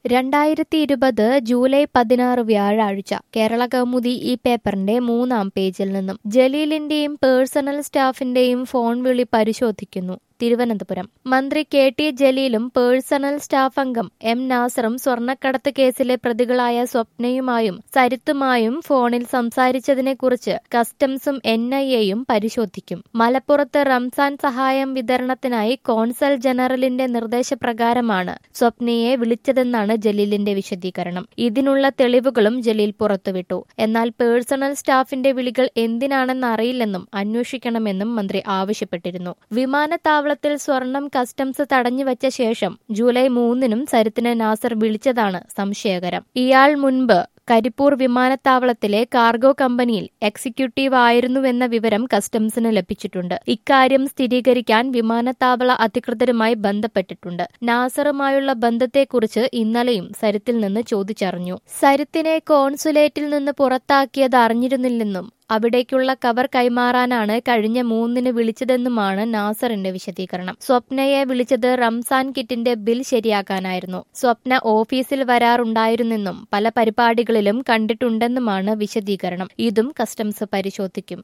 രണ്ടായിരത്തി ഇരുപത് ജൂലൈ പതിനാറ് വ്യാഴാഴ്ച കേരള കൗമുദി ഈ പേപ്പറിന്റെ മൂന്നാം പേജിൽ നിന്നും ജലീലിന്റെയും പേഴ്സണൽ സ്റ്റാഫിന്റെയും ഫോൺ വിളി പരിശോധിക്കുന്നു തിരുവനന്തപുരം മന്ത്രി കെ ടി ജലീലും പേഴ്സണൽ സ്റ്റാഫ് അംഗം എം നാസറും സ്വർണ്ണക്കടത്ത് കേസിലെ പ്രതികളായ സ്വപ്നയുമായും സരിത്തുമായും ഫോണിൽ സംസാരിച്ചതിനെക്കുറിച്ച് കസ്റ്റംസും എൻ ഐ എയും പരിശോധിക്കും മലപ്പുറത്ത് റംസാൻ സഹായം വിതരണത്തിനായി കോൺസൽ ജനറലിന്റെ നിർദ്ദേശപ്രകാരമാണ് സ്വപ്നയെ വിളിച്ചതെന്നാണ് ജലീലിന്റെ വിശദീകരണം ഇതിനുള്ള തെളിവുകളും ജലീൽ പുറത്തുവിട്ടു എന്നാൽ പേഴ്സണൽ സ്റ്റാഫിന്റെ വിളികൾ എന്തിനാണെന്ന് അറിയില്ലെന്നും അന്വേഷിക്കണമെന്നും മന്ത്രി ആവശ്യപ്പെട്ടിരുന്നു വിമാനത്താവളത്തിൽ സ്വർണം കസ്റ്റംസ് തടഞ്ഞുവച്ച ശേഷം ജൂലൈ മൂന്നിനും സരിത്തിനെ നാസർ വിളിച്ചതാണ് സംശയകരം ഇയാൾ മുൻപ് കരിപ്പൂർ വിമാനത്താവളത്തിലെ കാർഗോ കമ്പനിയിൽ എക്സിക്യൂട്ടീവ് ആയിരുന്നുവെന്ന വിവരം കസ്റ്റംസിന് ലഭിച്ചിട്ടുണ്ട് ഇക്കാര്യം സ്ഥിരീകരിക്കാൻ വിമാനത്താവള അധികൃതരുമായി ബന്ധപ്പെട്ടിട്ടുണ്ട് നാസറുമായുള്ള ബന്ധത്തെക്കുറിച്ച് ഇന്നലെയും സരിത്തിൽ നിന്ന് ചോദിച്ചറിഞ്ഞു സരിത്തിനെ കോൺസുലേറ്റിൽ നിന്ന് പുറത്താക്കിയത് അറിഞ്ഞിരുന്നില്ലെന്നും അവിടേക്കുള്ള കവർ കൈമാറാനാണ് കഴിഞ്ഞ മൂന്നിന് വിളിച്ചതെന്നുമാണ് നാസറിന്റെ വിശദീകരണം സ്വപ്നയെ വിളിച്ചത് റംസാൻ കിറ്റിന്റെ ബിൽ ശരിയാക്കാനായിരുന്നു സ്വപ്ന ഓഫീസിൽ വരാറുണ്ടായിരുന്നെന്നും പല പരിപാടികളിലും കണ്ടിട്ടുണ്ടെന്നുമാണ് വിശദീകരണം ഇതും കസ്റ്റംസ് പരിശോധിക്കും